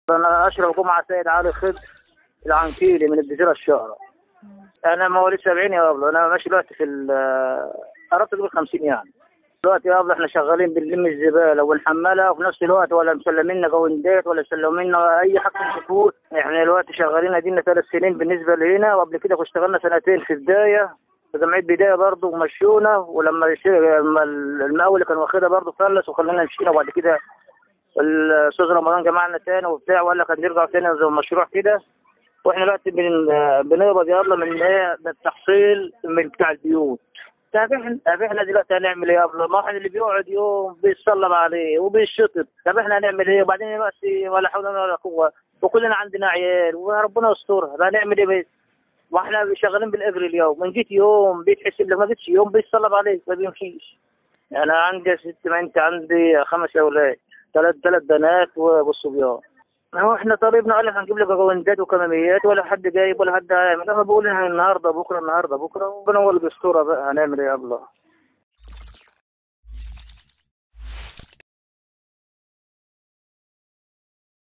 انا اشرف جمعه سيد علي خضر العنكيلي من الجزيره الشهراء انا مواليد 70 يا ابله انا ماشي دلوقتي في ال- قربت اقول 50 يعني دلوقتي يا ابله احنا شغالين بنلم الزباله ونحملها وفي نفس الوقت ولا مسلمينا جوندات ولا مسلمينا اي حاجه في الشكور احنا دلوقتي شغالين ادينا ثلاث سنين بالنسبه لهنا وقبل كده كنا اشتغلنا سنتين في بدايه في جمعيه بدايه برضه ومشونا ولما الش- لما المقاول اللي كان واخدها برضه فلس وخلانا مشينا وبعد كده الاستاذ رمضان جمعنا تاني وبتاع وقال لك هنرجع تاني زي المشروع كده واحنا دلوقتي بن... بنقبض يلا من ايه من التحصيل من بتاع البيوت طب احنا طب احنا دلوقتي هنعمل ايه يا ابله؟ ما احنا اللي بيقعد يوم بيتصلب عليه وبيشطب، طب احنا هنعمل ايه؟ وبعدين دلوقتي ولا حول ولا قوه وكلنا عندنا عيال وربنا يسترها، طب هنعمل ايه بس؟ واحنا شغالين بالاجر اليوم، من جيت يوم بيتحسب لك ما جيتش يوم بيتصلب عليك ما بيمشيش. انا عندي يا ست ما انت عندي خمس اولاد، ثلاث ثلاث بنات والصبيان. ما هو احنا طالبنا قال لك هنجيب لك جوندات وكماميات ولا حد جايب ولا حد هيعمل انا بقول إحنا النهارده بكره النهارده بكره وربنا هو اللي بيسترها بقى هنعمل ايه يا الله